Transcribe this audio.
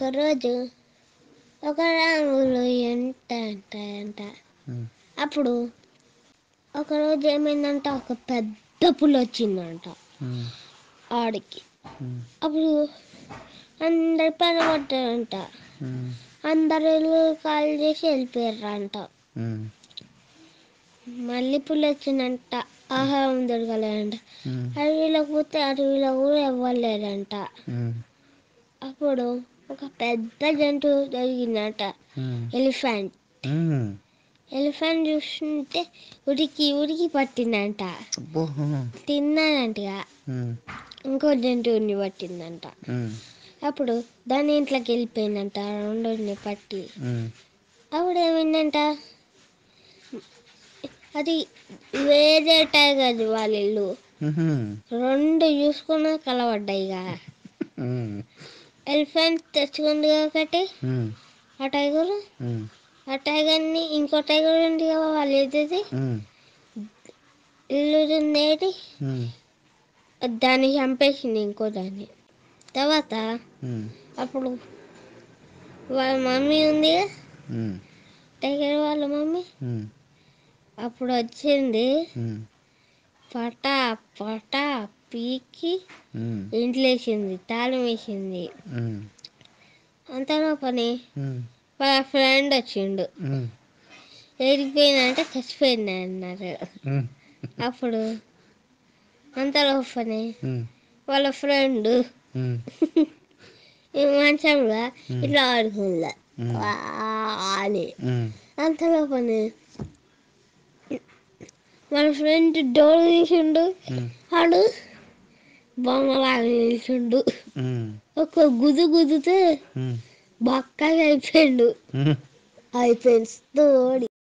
ఒకరోజు ఒక రంగులు ఎంట అంట అంట ఉమ్, అప్పుడు ఒకరోజు ఏమైందంట ఒక పెద్ద పులి వచ్చిందంట ఉమ్, ఆడికి ఉమ్, అప్పుడు అందరి పని పట్టారంట ఉమ్, అందరు ఇల్లు ఖాళీ చేసి వెళ్ళిపోయారంట ఉమ్, మళ్ళీ పులి వచ్చిందంట ఆహారం దొరకలేదంట ఉమ్, అడవిలోకి పోతే అడవిలో కూడా ఇవ్వలేదంట ఉమ్, అప్పుడు ఒక పెద్ద జంతువు దొరికిందంట ఉమ్, ఎలిఫెంట్ ఉమ్. ఎలిఫెంట్ చూస్తుంటే ఉరికి ఉరికి పట్టిందంట అబ్బో ఉమ్, తిన్నానంటగా ఉమ్, ఇంకో జంతువుని పట్టిందంట ఉమ్, అప్పుడు దాని ఇంట్లోకి వెళ్ళిపోయిందంట రెండుని పట్టి ఉమ్, అప్పుడు ఏమైందంట అది వేరే టైగర్ వాళ్ళ ఇల్లు ఉహుం, రెండు చూసుకున్నా కలవడ్డాయిగా ఉమ్, ఎలిఫెంట్ తెచ్చుకుంది ఒకటి ఉమ్, ఆ టైగర్ ఉమ్, ఆ టైగర్ని ఇంకో టైగర్ ఉంది కదా వాళ్ళు ఏదేది ఉమ్, ఇల్లు తినేది ఉమ్, దాన్ని చంపేసింది ఇంకో దాన్ని తర్వాత ఉమ్, అప్పుడు వాళ్ళ మమ్మీ ఉంది కదా, ఉమ్, టైగర్ వాళ్ళ మమ్మీ ఉమ్, అప్పుడు వచ్చింది ఉమ్, పటా పటా పీకి ఉమ్, ఇంట్లో వేసింది తాళం వేసింది ఉమ్, అంతలో పని ఉమ్, వాళ్ళ ఫ్రెండ్ వచ్చిండు ఉమ్, ఎరిగిపోయిందంటే చచ్చిపోయింది అన్నారు ఉమ్, అప్పుడు అంతలో పని ఉమ్, వాళ్ళ ఫ్రెండ్ ఉమ్, మంచంలో Hmm. ఇట్లా ఆడుకుందా Hmm. అని ఉమ్, అంతలో పని మన ఫ్రెండ్ డోర్ తీసిండు ఉమ్, ఆడు బొమ్మలాగా నిల్చుండు ఉమ్, ఒక గుద్దు గుద్దుతే ఉమ్, బక్కగా అయిపోయిండు ఉమ్. అయిపోయింది స్టోరీ